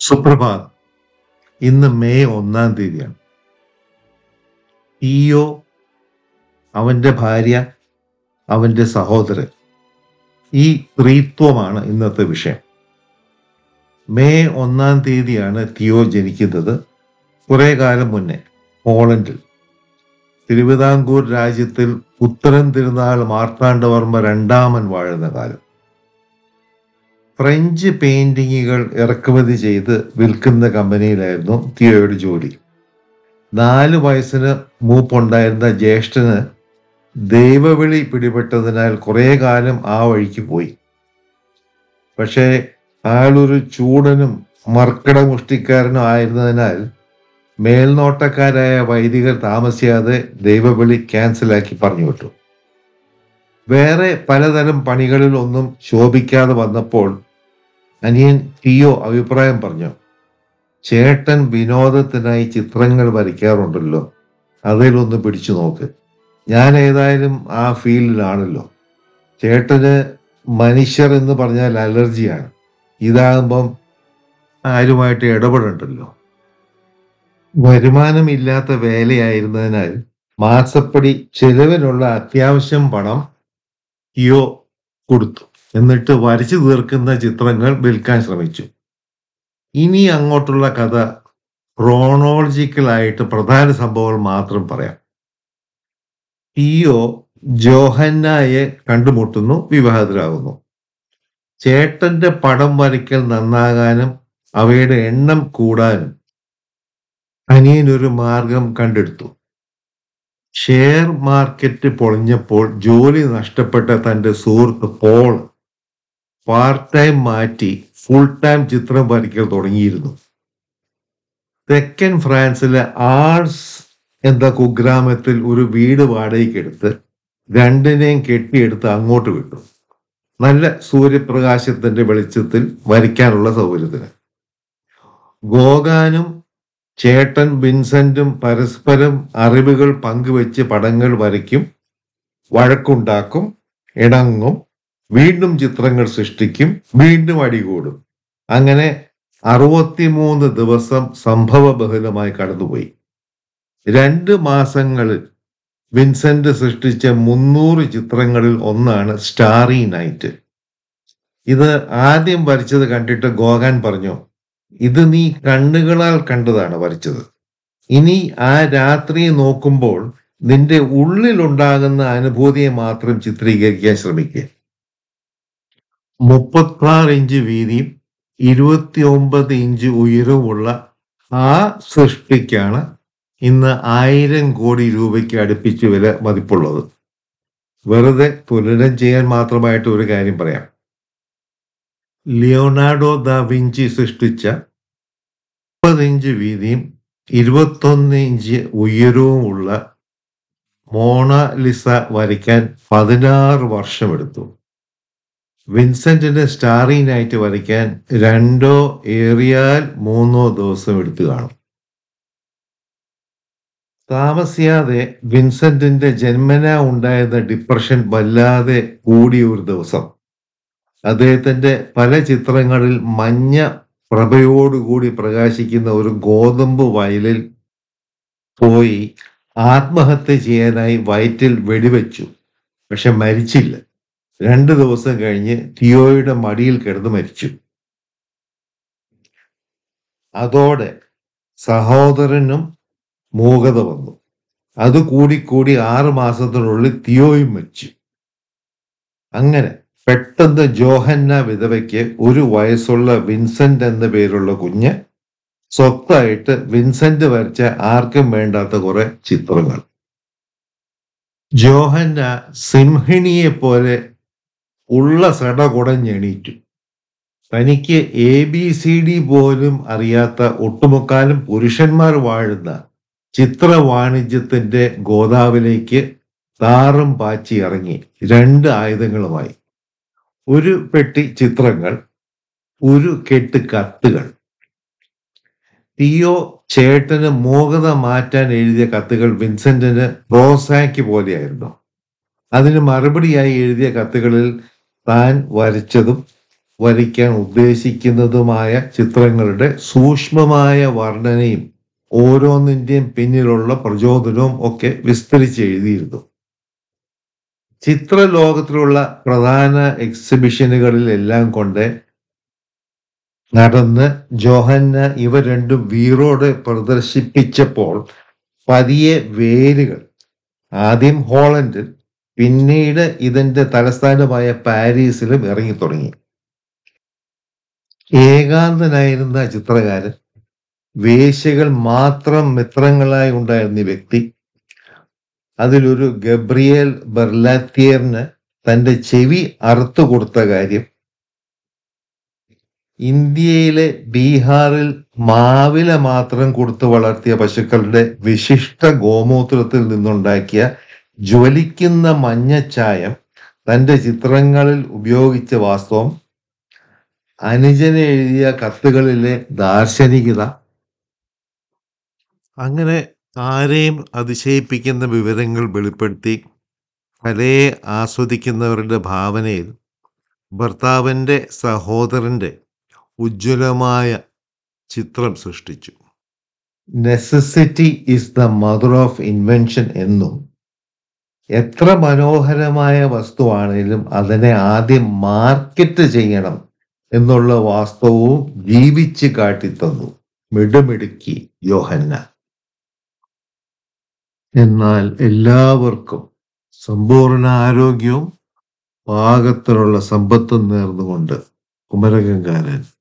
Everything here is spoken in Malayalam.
സുപ്രഭാതം ഇന്ന് മെയ് ഒന്നാം തീയതിയാണ് ഇയോ അവന്റെ ഭാര്യ അവന്റെ സഹോദരൻ ഈ സ്ത്രീത്വമാണ് ഇന്നത്തെ വിഷയം മെയ് ഒന്നാം തീയതിയാണ് തിയോ ജനിക്കുന്നത് കുറെ കാലം മുന്നേ പോളണ്ടിൽ തിരുവിതാംകൂർ രാജ്യത്തിൽ ഉത്തരൻ തിരുനാൾ മാർത്താണ്ഡവർമ്മ രണ്ടാമൻ വാഴുന്ന കാലം ഫ്രഞ്ച് പെയിന്റിങ്ങുകൾ ഇറക്കുമതി ചെയ്ത് വിൽക്കുന്ന കമ്പനിയിലായിരുന്നു തിയോയുടെ ജോലി നാല് വയസ്സിന് മൂപ്പുണ്ടായിരുന്ന ജ്യേഷ്ഠന് ദൈവവിളി പിടിപെട്ടതിനാൽ കുറെ കാലം ആ വഴിക്ക് പോയി പക്ഷേ ആളൊരു ചൂടനും മർക്കട മുഷ്ടിക്കാരനും ആയിരുന്നതിനാൽ മേൽനോട്ടക്കാരായ വൈദികർ താമസിയാതെ ദൈവവിളി ക്യാൻസലാക്കി പറഞ്ഞു വിട്ടു വേറെ പലതരം പണികളിൽ ഒന്നും ശോഭിക്കാതെ വന്നപ്പോൾ അനിയൻ ടിയോ അഭിപ്രായം പറഞ്ഞു ചേട്ടൻ വിനോദത്തിനായി ചിത്രങ്ങൾ വരയ്ക്കാറുണ്ടല്ലോ അതിലൊന്ന് പിടിച്ചു നോക്ക് ഞാൻ ഏതായാലും ആ ഫീൽഡിലാണല്ലോ ചേട്ടന് മനുഷ്യർ എന്ന് പറഞ്ഞാൽ അലർജിയാണ് ഇതാകുമ്പം ആരുമായിട്ട് ഇടപെടണ്ടല്ലോ വരുമാനമില്ലാത്ത വേലയായിരുന്നതിനാൽ മാസപ്പടി ചെലവിനുള്ള അത്യാവശ്യം പണം യോ കൊടുത്തു എന്നിട്ട് വരച്ചു തീർക്കുന്ന ചിത്രങ്ങൾ വിൽക്കാൻ ശ്രമിച്ചു ഇനി അങ്ങോട്ടുള്ള കഥ ക്രോണോളജിക്കലായിട്ട് പ്രധാന സംഭവങ്ങൾ മാത്രം പറയാം ടിയോ ജോഹന്നായെ കണ്ടുമുട്ടുന്നു വിവാഹിതരാകുന്നു ചേട്ടന്റെ പടം വരയ്ക്കൽ നന്നാകാനും അവയുടെ എണ്ണം കൂടാനും അനിയനൊരു മാർഗം കണ്ടെടുത്തു ഷെയർ മാർക്കറ്റ് പൊളിഞ്ഞപ്പോൾ ജോലി നഷ്ടപ്പെട്ട തന്റെ സുഹൃത്ത് പോൾ പാർട്ട് ടൈം മാറ്റി ഫുൾ ടൈം ചിത്രം വരയ്ക്കൽ തുടങ്ങിയിരുന്നു തെക്കൻ ഫ്രാൻസിലെ ആൾസ് എന്ന കുഗ്രാമത്തിൽ ഒരു വീട് വാടകയ്ക്കെടുത്ത് രണ്ടിനെയും കെട്ടിയെടുത്ത് അങ്ങോട്ട് വിട്ടു നല്ല സൂര്യപ്രകാശത്തിന്റെ വെളിച്ചത്തിൽ വരയ്ക്കാനുള്ള സൗകര്യത്തിന് ഗോഗാനും ചേട്ടൻ വിൻസെന്റും പരസ്പരം അറിവുകൾ പങ്കുവെച്ച് പടങ്ങൾ വരയ്ക്കും വഴക്കുണ്ടാക്കും ഇണങ്ങും വീണ്ടും ചിത്രങ്ങൾ സൃഷ്ടിക്കും വീണ്ടും അടികൂടും അങ്ങനെ അറുപത്തിമൂന്ന് ദിവസം സംഭവബഹുലമായി കടന്നുപോയി രണ്ട് മാസങ്ങളിൽ വിൻസെന്റ് സൃഷ്ടിച്ച മുന്നൂറ് ചിത്രങ്ങളിൽ ഒന്നാണ് സ്റ്റാറി നൈറ്റ് ഇത് ആദ്യം വരച്ചത് കണ്ടിട്ട് ഗോഗാൻ പറഞ്ഞു ഇത് നീ കണ്ണുകളാൽ കണ്ടതാണ് വരച്ചത് ഇനി ആ രാത്രി നോക്കുമ്പോൾ നിന്റെ ഉള്ളിലുണ്ടാകുന്ന അനുഭൂതിയെ മാത്രം ചിത്രീകരിക്കാൻ ശ്രമിക്കുക മുപ്പത്താറ് ഇഞ്ച് വീതിയും ഇരുപത്തി ഒമ്പത് ഇഞ്ച് ഉയരവുമുള്ള ആ സൃഷ്ടിക്കാണ് ഇന്ന് ആയിരം കോടി രൂപയ്ക്ക് അടുപ്പിച്ച് വില മതിപ്പുള്ളത് വെറുതെ തുലനം ചെയ്യാൻ മാത്രമായിട്ട് ഒരു കാര്യം പറയാം ലിയോണാർഡോ ദ വിഞ്ചി സൃഷ്ടിച്ച മുപ്പത് ഇഞ്ച് വീതിയും ഇരുപത്തൊന്ന് ഇഞ്ച് ഉയരവുമുള്ള മോണലിസ വരയ്ക്കാൻ പതിനാറ് വർഷമെടുത്തു വിൻസെന്റിന് സ്റ്റാറി നൈറ്റ് വരയ്ക്കാൻ രണ്ടോ ഏറിയാൽ മൂന്നോ ദിവസം എടുത്തു കാണും താമസിയാതെ വിൻസെന്റിന്റെ ജന്മന ഉണ്ടായിരുന്ന ഡിപ്രഷൻ വല്ലാതെ കൂടിയ ഒരു ദിവസം അദ്ദേഹത്തിന്റെ പല ചിത്രങ്ങളിൽ മഞ്ഞ പ്രഭയോടുകൂടി പ്രകാശിക്കുന്ന ഒരു ഗോതമ്പ് വയലിൽ പോയി ആത്മഹത്യ ചെയ്യാനായി വയറ്റിൽ വെടിവെച്ചു പക്ഷെ മരിച്ചില്ല രണ്ട് ദിവസം കഴിഞ്ഞ് തിയോയുടെ മടിയിൽ കിടന്ന് മരിച്ചു അതോടെ സഹോദരനും മൂകത വന്നു അത് കൂടിക്കൂടി ആറ് മാസത്തിനുള്ളിൽ തിയോയും മരിച്ചു അങ്ങനെ പെട്ടെന്ന് ജോഹന്ന വിധവയ്ക്ക് ഒരു വയസ്സുള്ള വിൻസെന്റ് എന്ന പേരുള്ള കുഞ്ഞ് സ്വത്തായിട്ട് വിൻസെന്റ് വരച്ച ആർക്കും വേണ്ടാത്ത കുറെ ചിത്രങ്ങൾ ജോഹന്ന സിംഹിണിയെ പോലെ ഉള്ള സട കുടഞ്ഞെണീറ്റു തനിക്ക് എ ബി സി ഡി പോലും അറിയാത്ത ഒട്ടുമുക്കാലും പുരുഷന്മാർ വാഴുന്ന ചിത്ര വാണിജ്യത്തിന്റെ ഗോദാവിലേക്ക് താറും പാച്ചി ഇറങ്ങി രണ്ട് ആയുധങ്ങളുമായി ഒരു പെട്ടി ചിത്രങ്ങൾ ഒരു കെട്ട് കത്തുകൾ ടിയോ ചേട്ടന് മോഹത മാറ്റാൻ എഴുതിയ കത്തുകൾ വിൻസെന്റിന് റോസാക്ക് പോലെയായിരുന്നു അതിന് മറുപടിയായി എഴുതിയ കത്തുകളിൽ താൻ വരച്ചതും വരയ്ക്കാൻ ഉദ്ദേശിക്കുന്നതുമായ ചിത്രങ്ങളുടെ സൂക്ഷ്മമായ വർണ്ണനയും ഓരോന്നിൻ്റെയും പിന്നിലുള്ള പ്രചോദനവും ഒക്കെ വിസ്തരിച്ച് എഴുതിയിരുന്നു ചിത്രലോകത്തിലുള്ള പ്രധാന എക്സിബിഷനുകളിലെല്ലാം കൊണ്ട് നടന്ന് ജോഹന്ന ഇവ രണ്ടും വീറോട് പ്രദർശിപ്പിച്ചപ്പോൾ പതിയെ വേരുകൾ ആദ്യം ഹോളണ്ടിൽ പിന്നീട് ഇതിന്റെ തലസ്ഥാനമായ പാരീസിലും ഇറങ്ങി തുടങ്ങി ഏകാന്തനായിരുന്ന ചിത്രകാരൻ വേശ്യകൾ മാത്രം മിത്രങ്ങളായി ഉണ്ടായിരുന്ന ഈ വ്യക്തി അതിലൊരു ഗബ്രിയേൽ ബെർലാത്തിയറിന് തന്റെ ചെവി അറുത്തു കൊടുത്ത കാര്യം ഇന്ത്യയിലെ ബീഹാറിൽ മാവില മാത്രം കൊടുത്തു വളർത്തിയ പശുക്കളുടെ വിശിഷ്ട ഗോമൂത്രത്തിൽ നിന്നുണ്ടാക്കിയ ജ്വലിക്കുന്ന മഞ്ഞച്ചായം തന്റെ ചിത്രങ്ങളിൽ ഉപയോഗിച്ച വാസ്തവം അനുജന് എഴുതിയ കത്തുകളിലെ ദാർശനികത അങ്ങനെ ആരെയും അതിശയിപ്പിക്കുന്ന വിവരങ്ങൾ വെളിപ്പെടുത്തി കലയെ ആസ്വദിക്കുന്നവരുടെ ഭാവനയിൽ ഭർത്താവിൻ്റെ സഹോദരൻ്റെ ഉജ്ജ്വലമായ ചിത്രം സൃഷ്ടിച്ചു necessity is the mother of invention എന്നും എത്ര മനോഹരമായ വസ്തുവാണെങ്കിലും അതിനെ ആദ്യം മാർക്കറ്റ് ചെയ്യണം എന്നുള്ള വാസ്തവവും ജീവിച്ച് കാട്ടിത്തന്നു മിടുമിടുക്കി യോഹന്ന എന്നാൽ എല്ലാവർക്കും സമ്പൂർണ്ണ ആരോഗ്യവും പാകത്തിനുള്ള സമ്പത്തും നേർന്നുകൊണ്ട് കുമരകങ്കാരൻ